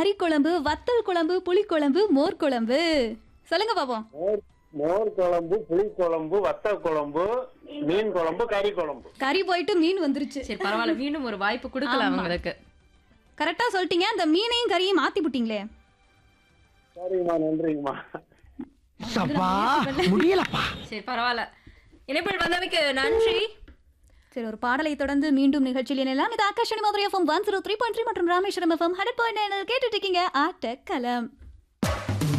கறி குழம்பு வத்தல் குழம்பு புளிக்குழம்பு மோர் குழம்பு சொல்லுங்க பாப்போம் மோர் மோர் குழம்பு புளி குழம்பு வத்த குழம்பு மீன் குழம்பு கறி குழம்பு கறி போயிட்டு மீன் வந்துருச்சு சரி பரவாயில்ல மீண்டும் ஒரு வாய்ப்பு கொடுக்கலாம் ஆமா. அவங்களுக்கு கரெக்டா சொல்லிட்டீங்க அந்த மீனையும் கறியும் மாத்தி விட்டீங்களே சரிங்கம்மா நன்றிங்கம்மா சப்பா முடியலப்பா சரி பரவாயில்ல இணைப்பில் வந்தமைக்கு நன்றி சரி ஒரு பாடலை தொடர்ந்து மீண்டும் நிகழ்ச்சியில் இணையலாம் இது Akashvani Madurai FM one zero three point three மற்றும் ராமேஸ்வரம் எஃப்எம் ஹண்ட்ரட் பாயிண்ட் கேட்டுட்டு இருக்கீங்க ஆட்ட கலம்